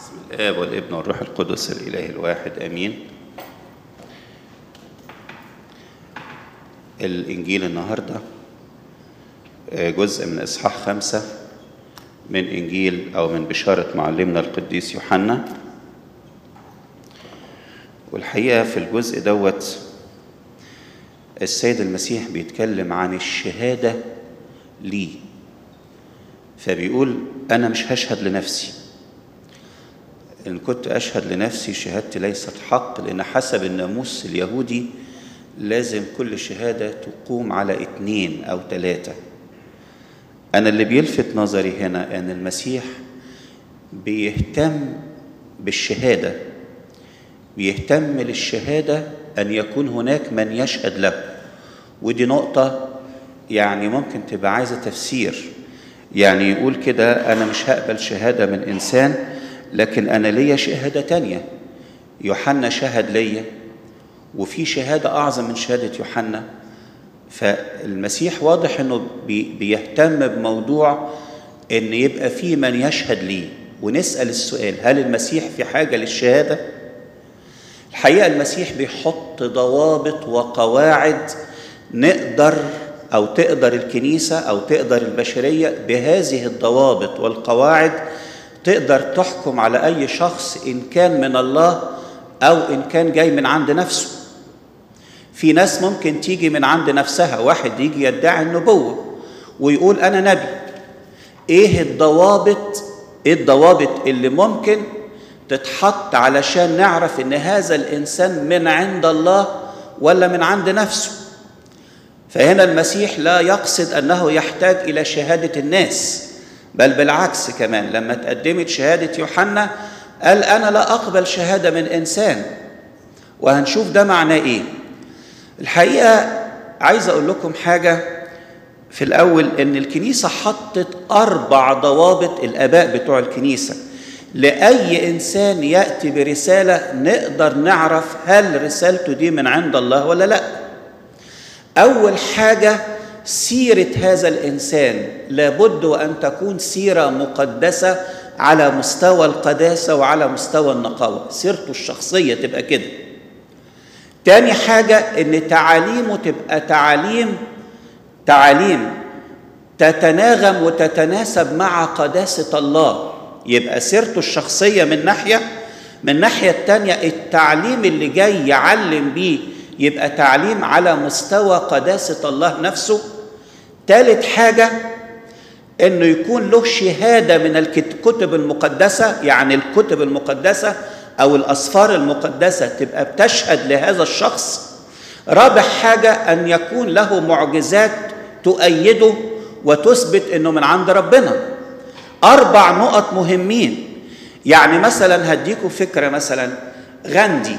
بسم الآب والابن والروح القدس الإله الواحد آمين الإنجيل النهاردة آه، جزء من إصحاح خمسة من إنجيل أو من بشارة معلمنا القديس يوحنا والحقيقة في الجزء دوت السيد المسيح بيتكلم عن الشهادة ليه فبيقول أنا مش هشهد لنفسي إن كنت أشهد لنفسي شهادتي ليست حق لأن حسب الناموس اليهودي لازم كل شهادة تقوم على اتنين أو تلاتة أنا اللي بيلفت نظري هنا أن المسيح بيهتم بالشهادة بيهتم للشهادة أن يكون هناك من يشهد له ودي نقطة يعني ممكن تبقى عايزة تفسير يعني يقول كده أنا مش هقبل شهادة من إنسان لكن أنا ليا شهادة تانية يوحنا شهد ليا وفي شهادة أعظم من شهادة يوحنا فالمسيح واضح أنه بي بيهتم بموضوع أن يبقى في من يشهد ليه ونسأل السؤال هل المسيح في حاجة للشهادة؟ الحقيقة المسيح بيحط ضوابط وقواعد نقدر أو تقدر الكنيسة أو تقدر البشرية بهذه الضوابط والقواعد تقدر تحكم على أي شخص إن كان من الله أو إن كان جاي من عند نفسه في ناس ممكن تيجي من عند نفسها واحد يجي يدعي النبوة ويقول أنا نبي إيه الضوابط إيه الضوابط اللي ممكن تتحط علشان نعرف إن هذا الإنسان من عند الله ولا من عند نفسه فهنا المسيح لا يقصد أنه يحتاج إلى شهادة الناس بل بالعكس كمان لما تقدمت شهادة يوحنا قال أنا لا أقبل شهادة من إنسان وهنشوف ده معناه إيه الحقيقة عايز أقول لكم حاجة في الأول إن الكنيسة حطت أربع ضوابط الآباء بتوع الكنيسة لأي إنسان يأتي برسالة نقدر نعرف هل رسالته دي من عند الله ولا لأ أول حاجة سيرة هذا الإنسان لابد وأن تكون سيرة مقدسة على مستوى القداسة وعلى مستوى النقاوة سيرته الشخصية تبقى كده تاني حاجة إن تعاليمه تبقى تعاليم تعاليم تتناغم وتتناسب مع قداسة الله يبقى سيرته الشخصية من ناحية من ناحية التانية التعليم اللي جاي يعلم بيه يبقى تعليم على مستوى قداسة الله نفسه ثالث حاجة انه يكون له شهادة من الكتب المقدسة يعني الكتب المقدسة او الاسفار المقدسة تبقى بتشهد لهذا الشخص رابع حاجة ان يكون له معجزات تؤيده وتثبت انه من عند ربنا اربع نقط مهمين يعني مثلا هديكم فكرة مثلا غاندي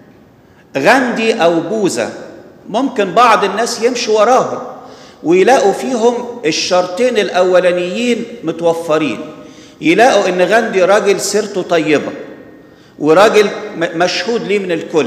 غاندي او بوذا ممكن بعض الناس يمشوا وراهم ويلاقوا فيهم الشرطين الاولانيين متوفرين يلاقوا ان غاندي راجل سيرته طيبه وراجل مشهود ليه من الكل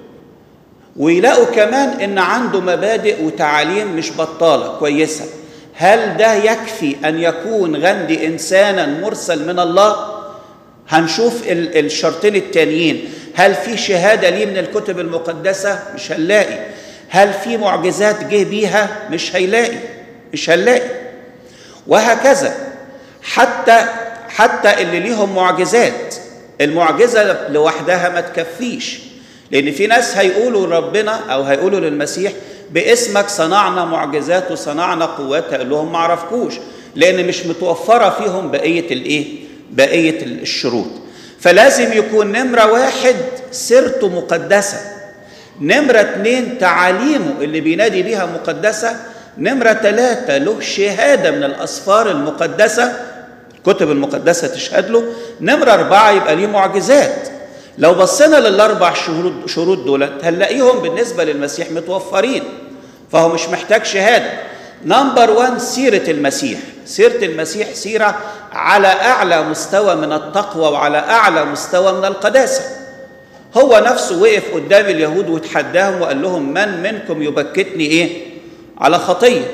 ويلاقوا كمان ان عنده مبادئ وتعاليم مش بطاله كويسه هل ده يكفي ان يكون غاندي انسانا مرسل من الله هنشوف الشرطين التانيين هل في شهاده ليه من الكتب المقدسه مش هنلاقي هل في معجزات جه بيها مش هيلاقي مش هنلاقي وهكذا حتى حتى اللي ليهم معجزات المعجزه لوحدها ما تكفيش لان في ناس هيقولوا ربنا او هيقولوا للمسيح باسمك صنعنا معجزات وصنعنا قوات هيقول لهم ما عرفكوش لان مش متوفره فيهم بقيه الايه بقيه الشروط فلازم يكون نمره واحد سيرته مقدسه نمرة اتنين تعاليمه اللي بينادي بيها مقدسة نمرة ثلاثة له شهادة من الأسفار المقدسة الكتب المقدسة تشهد له نمرة أربعة يبقى ليه معجزات لو بصينا للأربع شروط, شروط دولت هنلاقيهم بالنسبة للمسيح متوفرين فهو مش محتاج شهادة نمبر وان سيرة المسيح سيرة المسيح سيرة على أعلى مستوى من التقوى وعلى أعلى مستوى من القداسة هو نفسه وقف قدام اليهود وتحداهم وقال لهم من منكم يبكتني ايه على خطيه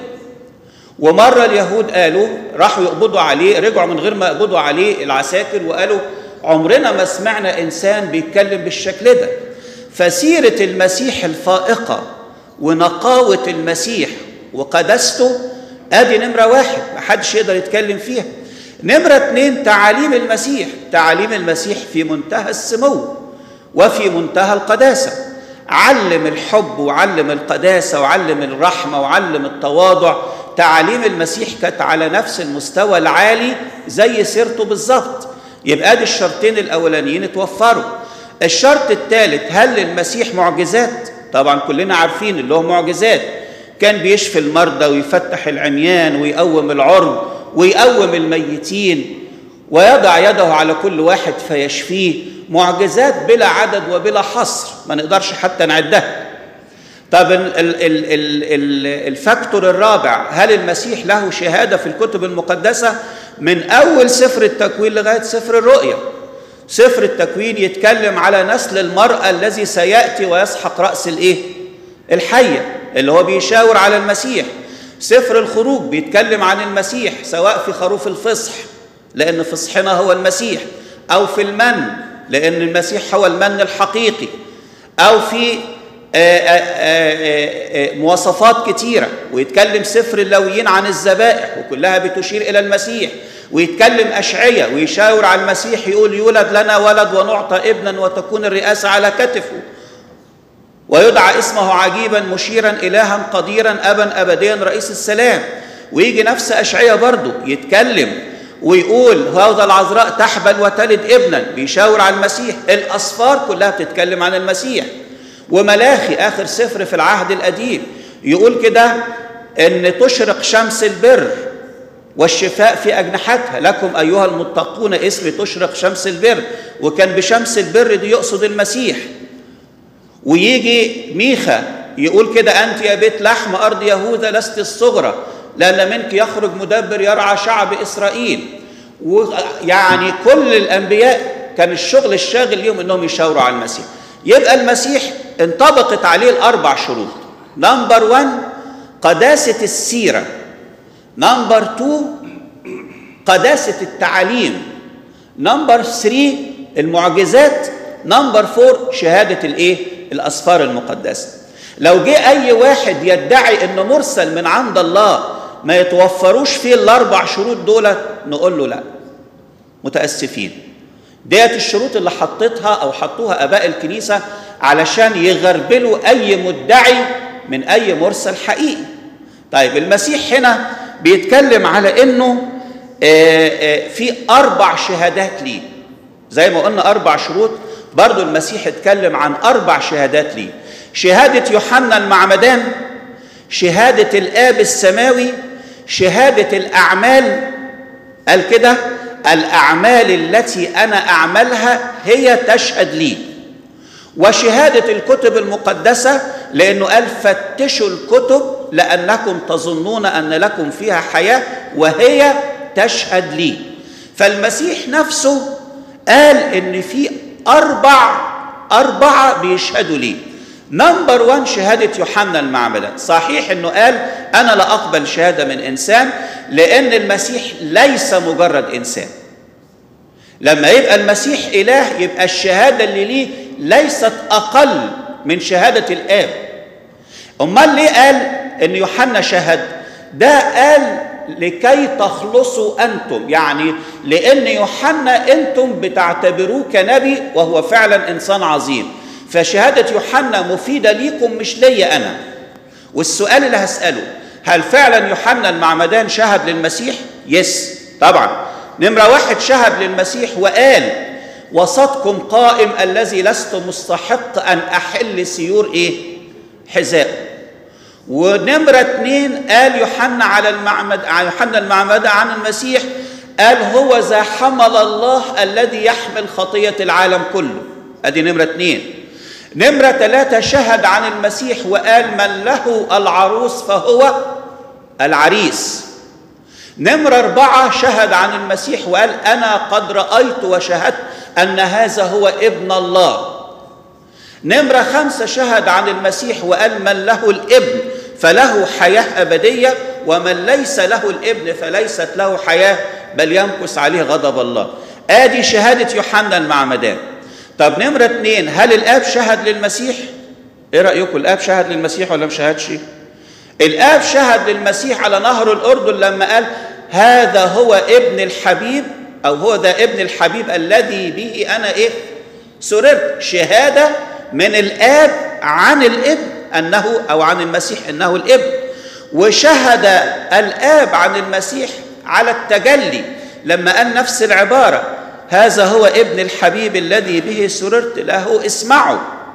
ومره اليهود قالوا راحوا يقبضوا عليه رجعوا من غير ما يقبضوا عليه العساكر وقالوا عمرنا ما سمعنا انسان بيتكلم بالشكل ده فسيره المسيح الفائقه ونقاوه المسيح وقدسته ادي نمره واحد محدش يقدر يتكلم فيها نمره اتنين تعاليم المسيح تعاليم المسيح في منتهى السمو وفي منتهى القداسه علم الحب وعلم القداسه وعلم الرحمه وعلم التواضع تعاليم المسيح كانت على نفس المستوى العالي زي سيرته بالظبط يبقى دي الشرطين الاولانيين اتوفروا الشرط الثالث هل للمسيح معجزات طبعا كلنا عارفين اللي هو معجزات كان بيشفي المرضى ويفتح العميان ويقوم العرض ويقوم الميتين ويضع يده على كل واحد فيشفيه معجزات بلا عدد وبلا حصر ما نقدرش حتى نعدها طب ال ال ال ال الفاكتور الرابع هل المسيح له شهاده في الكتب المقدسه من اول سفر التكوين لغايه سفر الرؤيا سفر التكوين يتكلم على نسل المراه الذي سياتي ويسحق راس الايه الحيه اللي هو بيشاور على المسيح سفر الخروج بيتكلم عن المسيح سواء في خروف الفصح لان فصحنا هو المسيح او في المن لان المسيح هو المن الحقيقي او في مواصفات كتيرة ويتكلم سفر اللويين عن الذبائح وكلها بتشير إلى المسيح ويتكلم أشعية ويشاور على المسيح يقول يولد لنا ولد ونعطى ابنا وتكون الرئاسة على كتفه ويدعى اسمه عجيبا مشيرا إلها قديرا أبا أبديا رئيس السلام ويجي نفس أشعية برضه يتكلم ويقول هذا العذراء تحبل وتلد ابنا بيشاور على المسيح الأصفار كلها بتتكلم عن المسيح وملاخي آخر سفر في العهد القديم يقول كده إن تشرق شمس البر والشفاء في أجنحتها لكم أيها المتقون اسم تشرق شمس البر وكان بشمس البر دي يقصد المسيح ويجي ميخا يقول كده أنت يا بيت لحم أرض يهوذا لست الصغرى لأن منك يخرج مدبر يرعى شعب إسرائيل ويعني كل الأنبياء كان الشغل الشاغل ليهم أنهم يشاوروا على المسيح يبقى المسيح انطبقت عليه الأربع شروط نمبر 1 قداسة السيرة نمبر 2 قداسة التعاليم نمبر 3 المعجزات نمبر 4 شهادة الايه الأسفار المقدسة لو جه أي واحد يدعي إنه مرسل من عند الله ما يتوفروش فيه الأربع شروط دول نقول له لا متأسفين ديت الشروط اللي حطيتها أو حطوها آباء الكنيسة علشان يغربلوا أي مدعي من أي مرسل حقيقي طيب المسيح هنا بيتكلم على إنه في أربع شهادات ليه زي ما قلنا أربع شروط برضو المسيح اتكلم عن أربع شهادات ليه شهادة يوحنا المعمدان شهادة الآب السماوي شهادة الأعمال قال كده الأعمال التي أنا أعملها هي تشهد لي وشهادة الكتب المقدسة لأنه قال فتشوا الكتب لأنكم تظنون أن لكم فيها حياة وهي تشهد لي فالمسيح نفسه قال إن في أربع أربعة بيشهدوا لي نمبر 1 شهادة يوحنا المعمدان صحيح انه قال انا لا اقبل شهادة من انسان لان المسيح ليس مجرد انسان لما يبقى المسيح اله يبقى الشهادة اللي ليه ليست اقل من شهادة الاب امال ليه قال ان يوحنا شهد ده قال لكي تخلصوا انتم يعني لان يوحنا انتم بتعتبروه كنبي وهو فعلا انسان عظيم فشهادة يوحنا مفيدة ليكم مش ليا أنا والسؤال اللي هسأله هل فعلا يوحنا المعمدان شهد للمسيح؟ يس طبعا نمرة واحد شهد للمسيح وقال وسطكم قائم الذي لست مستحق أن أحل سيور إيه؟ حذائه ونمرة اتنين قال يوحنا على المعمد يوحنا المعمدة عن المسيح قال هو ذا حمل الله الذي يحمل خطية العالم كله ادي نمرة اتنين نمرة ثلاثة شهد عن المسيح وقال من له العروس فهو العريس نمرة أربعة شهد عن المسيح وقال أنا قد رأيت وشهدت أن هذا هو ابن الله نمرة خمسة شهد عن المسيح وقال من له الابن فله حياة أبدية ومن ليس له الابن فليست له حياة بل يمكث عليه غضب الله ادي شهاده يوحنا المعمدان طب نمره اتنين هل الاب شهد للمسيح ايه رايكم الاب شهد للمسيح ولا ما شهدش الاب شهد للمسيح على نهر الاردن لما قال هذا هو ابن الحبيب او هو ذا ابن الحبيب الذي به انا ايه سررت شهاده من الاب عن الابن انه او عن المسيح انه الابن وشهد الاب عن المسيح على التجلي لما قال نفس العباره هذا هو ابن الحبيب الذي به سررت له اسمعوا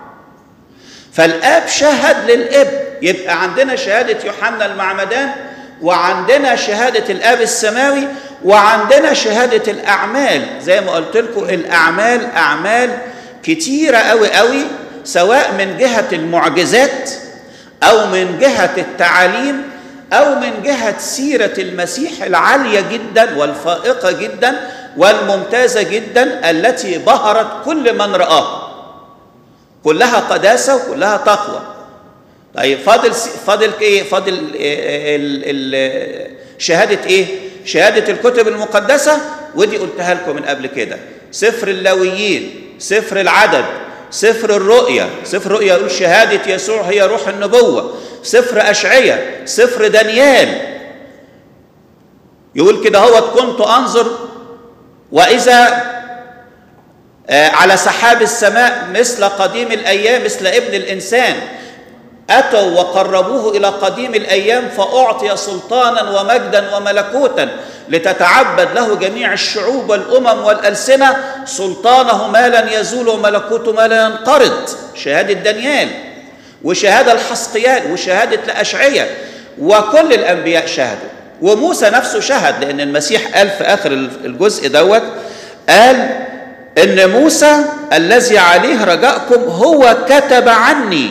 فالاب شهد للابن يبقى عندنا شهاده يوحنا المعمدان وعندنا شهاده الاب السماوي وعندنا شهاده الاعمال زي ما قلت لكم الاعمال اعمال كتيره قوي قوي سواء من جهه المعجزات او من جهه التعاليم او من جهه سيره المسيح العاليه جدا والفائقه جدا والممتازه جدا التي بهرت كل من رآها كلها قداسه وكلها تقوى طيب فاضل فاضل ايه فاضل ال ال شهاده ايه شهاده الكتب المقدسه ودي قلتها لكم من قبل كده سفر اللاويين سفر العدد سفر الرؤيا سفر الرؤيا يقول شهاده يسوع هي روح النبوه سفر اشعياء سفر دانيال يقول كده هو كنت انظر واذا على سحاب السماء مثل قديم الايام مثل ابن الانسان اتوا وقربوه الى قديم الايام فاعطي سلطانا ومجدا وملكوتا لتتعبد له جميع الشعوب والامم والالسنه سلطانه ما لن يزول وملكوته ما لا ينقرض شهاده دانيال وشهاده الحسقيال وشهاده الاشعياء وكل الانبياء شهدوا وموسى نفسه شهد لان المسيح قال في اخر الجزء دوت قال ان موسى الذي عليه رجاءكم هو كتب عني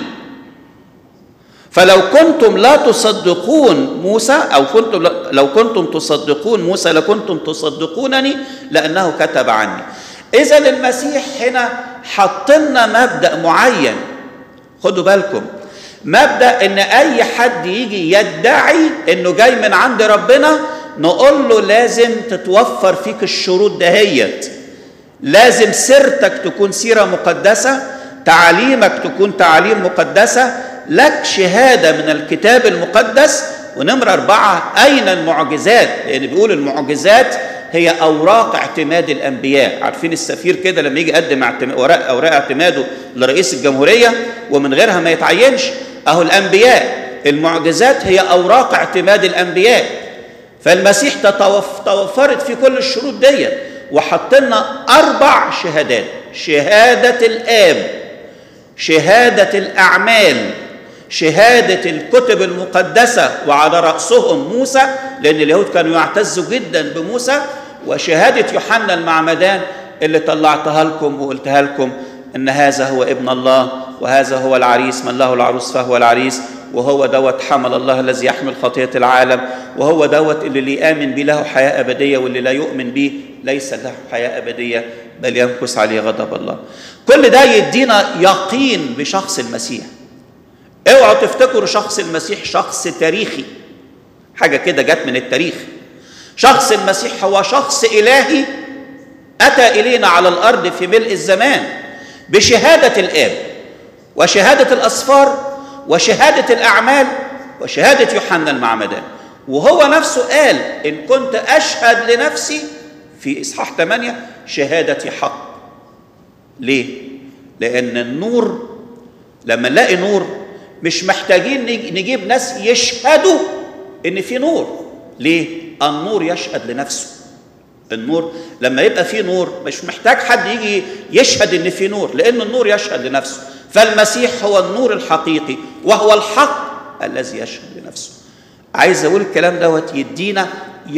فلو كنتم لا تصدقون موسى او كنتم لو كنتم تصدقون موسى لكنتم تصدقونني لانه كتب عني اذا المسيح هنا حط لنا مبدا معين خدوا بالكم مبدا ان اي حد يجي يدعي انه جاي من عند ربنا نقول له لازم تتوفر فيك الشروط دهيت لازم سيرتك تكون سيره مقدسه تعاليمك تكون تعاليم مقدسه لك شهاده من الكتاب المقدس ونمره اربعه اين المعجزات؟ لان بيقول المعجزات هي اوراق اعتماد الانبياء، عارفين السفير كده لما يجي يقدم اوراق اوراق اعتماده لرئيس الجمهوريه ومن غيرها ما يتعينش، اهو الانبياء المعجزات هي اوراق اعتماد الانبياء. فالمسيح توفرت في كل الشروط ديت وحط لنا اربع شهادات، شهاده الاب شهاده الاعمال شهادة الكتب المقدسة وعلى رأسهم موسى لأن اليهود كانوا يعتزوا جدا بموسى وشهادة يوحنا المعمدان اللي طلعتها لكم وقلتها لكم أن هذا هو ابن الله وهذا هو العريس من له العروس فهو العريس وهو دوت حمل الله الذي يحمل خطية العالم وهو دوت اللي, اللي يآمن به له حياة أبدية واللي لا يؤمن به ليس له حياة أبدية بل يمكث عليه غضب الله كل ده يدينا يقين بشخص المسيح اوعوا تفتكروا شخص المسيح شخص تاريخي حاجة كده جت من التاريخ شخص المسيح هو شخص إلهي أتى إلينا على الأرض في ملء الزمان بشهادة الآب وشهادة الأسفار وشهادة الأعمال وشهادة يوحنا المعمدان وهو نفسه قال إن كنت أشهد لنفسي في إصحاح 8 شهادتي حق ليه؟ لأن النور لما نلاقي نور مش محتاجين نجيب ناس يشهدوا ان في نور ليه النور يشهد لنفسه النور لما يبقى في نور مش محتاج حد يجي يشهد ان في نور لان النور يشهد لنفسه فالمسيح هو النور الحقيقي وهو الحق الذي يشهد لنفسه عايز اقول الكلام دوت يدينا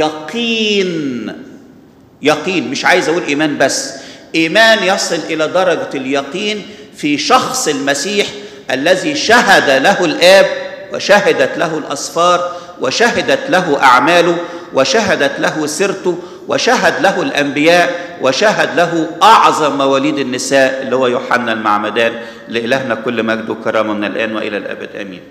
يقين يقين مش عايز اقول ايمان بس ايمان يصل الى درجه اليقين في شخص المسيح الذي شهد له الاب وشهدت له الاسفار وشهدت له اعماله وشهدت له سيرته وشهد له الانبياء وشهد له اعظم مواليد النساء اللي هو يوحنا المعمدان لالهنا كل مجد وكرامه من الان والى الابد امين